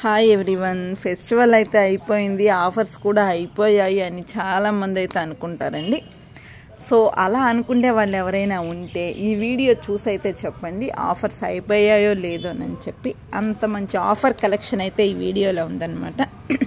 hi everyone festival అయితే అయిపోయింది offers కూడా అయిపోయాయి అని చాలామంది అయితే అనుకుంటారండి సో అలా అనుకునే వాళ్ళు ఎవరైనా ఉంటే ఈ వీడియో చూసి అయితే చెప్పండి ఆఫర్స్ అయిపోయాయో లేదో అని చెప్పి అంత మంచి ఆఫర్ కలెక్షన్ అయితే ఈ వీడియోలో ఉందన్నమాట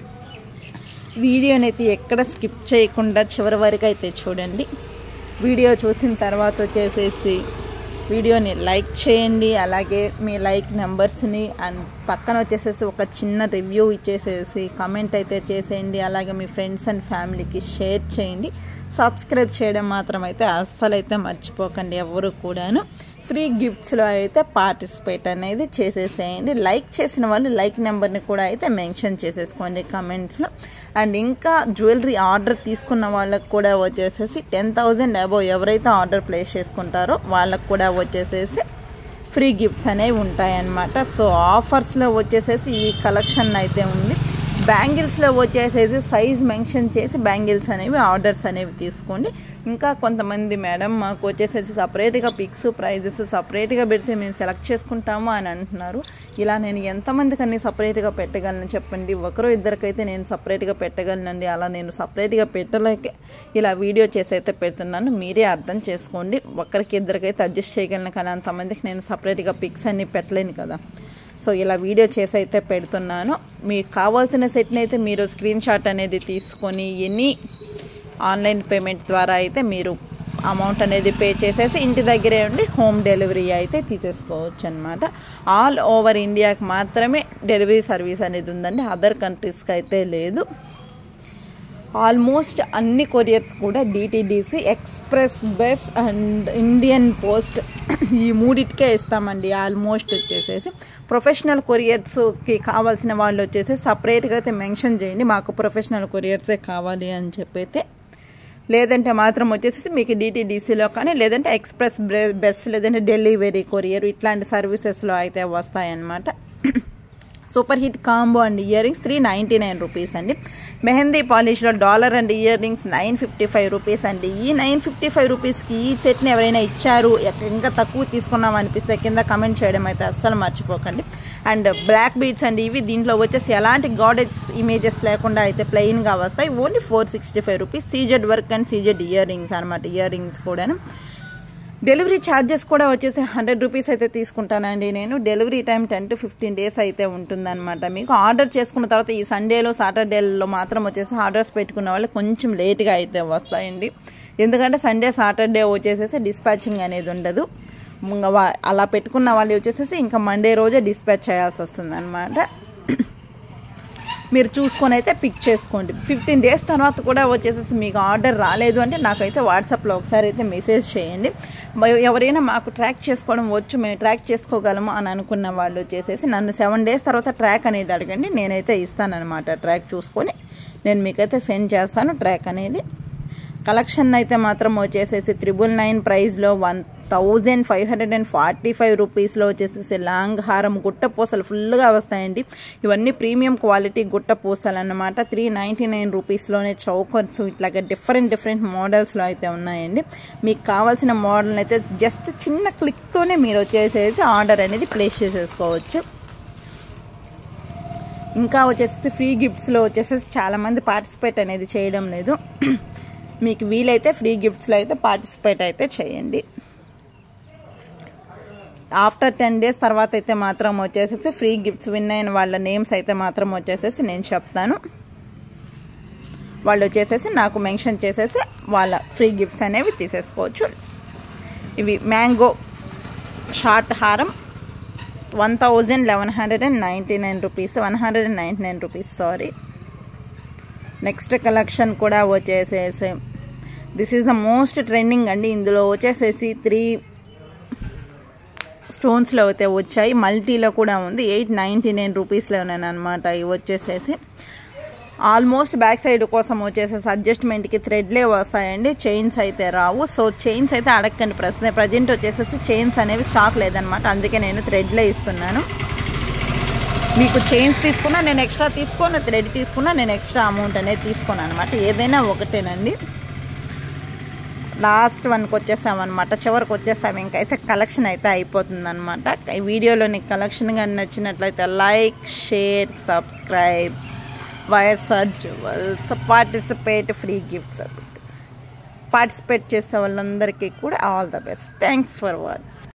వీడియోని అయితే ఎక్కడ స్కిప్ చేయకుండా చివరి వరకు అయితే చూడండి వీడియో చూసిన తర్వాత వచ్చేసేసి వీడియోని లైక్ చేయండి అలాగే మీ లైక్ నెంబర్స్ని అండ్ పక్కన వచ్చేసేసి ఒక చిన్న రివ్యూ ఇచ్చేసేసి కమెంట్ అయితే చేసేయండి అలాగే మీ ఫ్రెండ్స్ అండ్ ఫ్యామిలీకి షేర్ చేయండి సబ్స్క్రైబ్ చేయడం మాత్రం అయితే అస్సలు అయితే మర్చిపోకండి ఎవరు కూడాను ఫ్రీ గిఫ్ట్స్లో అయితే పార్టిసిపేట్ అనేది చేసేసేయండి లైక్ చేసిన వాళ్ళు లైక్ నెంబర్ని కూడా అయితే మెన్షన్ చేసేసుకోండి కమెంట్స్లో అండ్ ఇంకా జ్యువెలరీ ఆర్డర్ తీసుకున్న వాళ్ళకు కూడా వచ్చేసేసి టెన్ థౌజండ్ అబోవ్ ఎవరైతే ఆర్డర్ ప్లేస్ చేసుకుంటారో వాళ్ళకు కూడా వచ్చేసేసి ఫ్రీ గిఫ్ట్స్ అనేవి ఉంటాయన్నమాట సో ఆఫర్స్లో వచ్చేసేసి ఈ కలెక్షన్ అయితే ఉంది బ్యాంగిల్స్లో వచ్చేసేసి సైజ్ మెన్షన్ చేసి బ్యాంగిల్స్ అనేవి ఆర్డర్స్ అనేవి తీసుకోండి ఇంకా కొంతమంది మేడం మాకు వచ్చేసేసి సపరేట్గా పిక్స్ ప్రైజెస్ సపరేట్గా పెడితే మేము సెలెక్ట్ చేసుకుంటాము అని అంటున్నారు ఇలా నేను ఎంతమందికి అన్ని సపరేట్గా పెట్టగలను చెప్పండి ఒకరో ఇద్దరికైతే నేను సపరేట్గా పెట్టగలనండి అలా నేను సపరేట్గా పెట్టలేక ఇలా వీడియో చేసి అయితే పెడుతున్నాను మీరే అర్థం చేసుకోండి ఒకరికి ఇద్దరికైతే అడ్జస్ట్ చేయగలను కానీ అంతమందికి నేను సపరేట్గా పిక్స్ అన్ని పెట్టలేను కదా సో ఇలా వీడియో చేసి అయితే పెడుతున్నాను మీకు కావాల్సిన సెట్ని అయితే మీరు స్క్రీన్ షాట్ అనేది తీసుకొని ఎనీ ఆన్లైన్ పేమెంట్ ద్వారా అయితే మీరు అమౌంట్ అనేది పే చేసేసి ఇంటి దగ్గరే ఉండి హోమ్ డెలివరీ అయితే తీసేసుకోవచ్చు అనమాట ఆల్ ఓవర్ ఇండియాకి మాత్రమే డెలివరీ సర్వీస్ అనేది ఉందండి అదర్ కంట్రీస్కి అయితే లేదు ఆల్మోస్ట్ అన్ని కొరియర్స్ కూడా DTDC express bus and Indian post ఈ మూడిటికే ఇస్తామండి ఆల్మోస్ట్ వచ్చేసేసి ప్రొఫెషనల్ కొరియర్స్కి కావాల్సిన వాళ్ళు వచ్చేసి సపరేట్గా అయితే మెన్షన్ చేయండి మాకు ప్రొఫెషనల్ కొరియర్సే కావాలి అని చెప్పైతే లేదంటే మాత్రం వచ్చేసి మీకు డిటీడీసీలో కానీ లేదంటే ఎక్స్ప్రెస్ బస్ లేదంటే డెలివరీ కొరియర్ ఇట్లాంటి సర్వీసెస్లో అయితే వస్తాయన్నమాట super hit combo and ear rings three ninety nine rupees అండి మెహందీ పాలిష్లో dollar and ear rings nine fifty five rupees అండి ఈ నైన్ ఫిఫ్టీ ఫైవ్ రూపీస్కి ఈ సెట్ని ఎవరైనా ఇచ్చారు ఇంకా తక్కువ తీసుకున్నాం అనిపిస్తే కింద కమెంట్ చేయడం అయితే అస్సలు మర్చిపోకండి అండ్ బ్లాక్ బీడ్స్ అండి ఇవి దీంట్లో వచ్చేసి ఎలాంటి గాడెస్ ఇమేజెస్ లేకుండా అయితే ప్లెయిన్గా వస్తాయి only four sixty five rupees CZ work and CZ ear rings అనమాట ఇయర్ రింగ్స్ కూడాను డెలివరీ ఛార్జెస్ కూడా వచ్చేసి హండ్రెడ్ రూపీస్ అయితే తీసుకుంటానండి నేను delivery time ten to fifteen days అయితే ఉంటుందన్నమాట మీకు ఆర్డర్ చేసుకున్న తర్వాత ఈ సండేలో సాటర్డేలో మాత్రం వచ్చేసి ఆర్డర్స్ పెట్టుకున్న వాళ్ళు కొంచెం లేట్గా అయితే వస్తాయండి ఎందుకంటే సండే సాటర్డే వచ్చేసేసి డిస్పాచింగ్ అనేది ఉండదు అలా పెట్టుకున్న వాళ్ళు వచ్చేసేసి ఇంకా మండే రోజే డిస్పాచ్ చేయాల్సి వస్తుంది అనమాట మీరు చూసుకొని అయితే పిక్ చేసుకోండి ఫిఫ్టీన్ డేస్ తర్వాత కూడా వచ్చేసేసి మీకు ఆర్డర్ రాలేదు అంటే నాకైతే వాట్సాప్లో ఒకసారి అయితే మెసేజ్ చేయండి ఎవరైనా మాకు ట్రాక్ చేసుకోవడం వచ్చు మేము ట్రాక్ చేసుకోగలము అని అనుకున్న వాళ్ళు వచ్చేసేసి నన్ను సెవెన్ డేస్ తర్వాత ట్రాక్ అనేది అడగండి నేనైతే ఇస్తానన్నమాట ట్రాక్ చూసుకొని నేను మీకైతే సెండ్ చేస్తాను ట్రాక్ అనేది కలెక్షన్ అయితే మాత్రం వచ్చేసేసి త్రిబుల్ నైన్ ప్రైస్లో one thousand five hundred and forty five రూపీస్లో వచ్చేసేసి లాంగ్ హారం గుట్ట పూసలు ఫుల్గా వస్తాయండి ఇవన్నీ ప్రీమియం క్వాలిటీ గుట్ట పూసలు అన్నమాట త్రీ నైంటీ నైన్ రూపీస్లోనే చౌకర్స్ ఇట్లాగా డిఫరెంట్ డిఫరెంట్ మోడల్స్లో అయితే ఉన్నాయండి మీకు కావాల్సిన మోడల్ అయితే జస్ట్ చిన్న క్లిక్తోనే మీరు వచ్చేసేసి ఆర్డర్ అనేది ప్లేస్ చేసేసుకోవచ్చు ఇంకా వచ్చేసి ఫ్రీ గిఫ్ట్స్లో వచ్చేసేసి చాలామంది పార్టిసిపేట్ అనేది చేయడం లేదు మీకు వీలైతే ఫ్రీ గిఫ్ట్స్లో అయితే పార్టిసిపేట్ అయితే చేయండి ఆఫ్టర్ టెన్ డేస్ తర్వాత అయితే మాత్రం వచ్చేసేసి ఫ్రీ గిఫ్ట్స్ విన్ అయిన వాళ్ళ నేమ్స్ అయితే మాత్రం వచ్చేసేసి నేను చెప్తాను వాళ్ళు వచ్చేసేసి నాకు మెన్షన్ చేసేసి వాళ్ళ ఫ్రీ గిఫ్ట్స్ అనేవి తీసేసుకోవచ్చు ఇవి మ్యాంగో షార్ట్ హారం one thousand eleven hundred and ninety nine rupees one hundred and ninety nine rupees sorry next collection కూడా వచ్చేసేసి this is the most trending అండి ఇందులో వచ్చేసేసి త్రీ స్టోన్స్లో అయితే వచ్చాయి మల్టీలో కూడా ఉంది ఎయిట్ నైంటీ నైన్ రూపీస్లోనేనమాట ఇవి వచ్చేసేసి ఆల్మోస్ట్ బ్యాక్ సైడ్ కోసం వచ్చేసేసి అడ్జస్ట్మెంట్కి థ్రెడ్లే వస్తాయండి చైన్స్ అయితే రావు సో చైన్స్ అయితే అడగండి ప్రస్తుతం ప్రజెంట్ వచ్చేసేసి చైన్స్ అనేవి స్టాక్ లేదనమాట అందుకే నేను థ్రెడ్లే ఇస్తున్నాను మీకు చైన్స్ తీసుకున్నా నేను ఎక్స్ట్రా తీసుకొని థ్రెడ్ తీసుకున్నా నేను ఎక్స్ట్రా అమౌంట్ అనేది తీసుకోను అనమాట ఏదైనా ఒకటేనండి లాస్ట్ వన్కి వచ్చేసామన్నమాట చివరికి వచ్చేసాం ఇంకైతే కలెక్షన్ అయితే అయిపోతుందన్నమాట ఈ వీడియోలోని కలెక్షన్ కానీ నచ్చినట్లయితే like share subscribe YSR jewels participate free gifts participate చేసే వాళ్ళందరికీ కూడా all the best thanks for watch